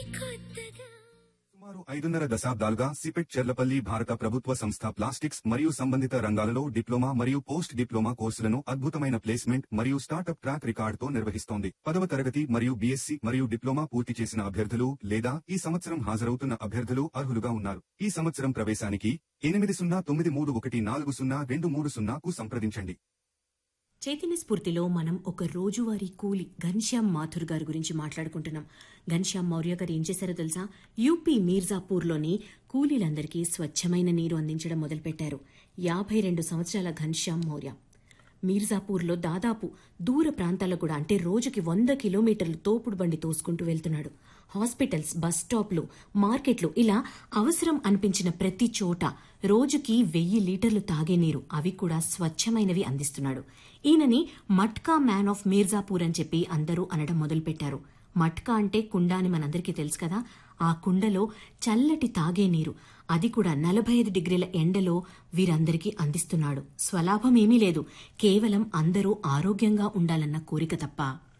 సుమారు ఐదున్నర దశాబ్దాలుగా సిపెట్ చెర్లపల్లి భారత ప్రభుత్వ సంస్థ ప్లాస్టిక్స్ మరియు సంబంధిత రంగాలలో డిప్లొమా మరియు పోస్ట్ డిప్లొమా కోర్సులను అద్భుతమైన ప్లేస్మెంట్ మరియు స్టార్టప్ ట్రాక్ రికార్డుతో నిర్వహిస్తోంది పదవ తరగతి మరియు బీఎస్సీ మరియు డిప్లొమా పూర్తి చేసిన అభ్యర్థులు లేదా ఈ సంవత్సరం హాజరవుతున్న అభ్యర్థులు అర్హులుగా ఉన్నారు ఈ సంవత్సరం ప్రవేశానికి ఎనిమిది సున్నా తొమ్మిది మూడు ఒకటి నాలుగు సున్నా రెండు మూడు సున్నాకు సంప్రదించండి చైతన్య స్ఫూర్తిలో మనం ఒక రోజువారీ కూలి ఘన్శ్యామ్ మాథుర్ గారి గురించి మాట్లాడుకుంటున్నాం ఘన్శ్యామ్ మౌర్య గారు ఏం చేశారో తెలుసా యూపీ మీర్జాపూర్లోని కూలీలందరికీ స్వచ్ఛమైన నీరు అందించడం మొదలుపెట్టారు యాభై రెండు సంవత్సరాల ఘన్శ్యామ్ మౌర్య మీర్జాపూర్లో దాదాపు దూర ప్రాంతాల్లో కూడా అంటే రోజుకి వంద కిలోమీటర్లు తోపుడు బండి తోసుకుంటూ వెళ్తున్నాడు హాస్పిటల్స్ బస్ స్టాప్లు మార్కెట్లు ఇలా అవసరం అనిపించిన ప్రతి చోట రోజుకి వెయ్యి లీటర్లు తాగే నీరు అవి కూడా స్వచ్ఛమైనవి అందిస్తున్నాడు ఈయనని మట్కా మ్యాన్ ఆఫ్ మీర్జాపూర్ అని చెప్పి అందరూ అనడం మొదలుపెట్టారు మట్కా అంటే కుండ అని మనందరికీ తెలుసు కదా ఆ కుండలో చల్లటి తాగే నీరు అది కూడా నలభై ఐదు డిగ్రీల ఎండలో వీరందరికీ అందిస్తున్నాడు స్వలాభం ఏమీ లేదు కేవలం అందరూ ఆరోగ్యంగా ఉండాలన్న కోరిక తప్ప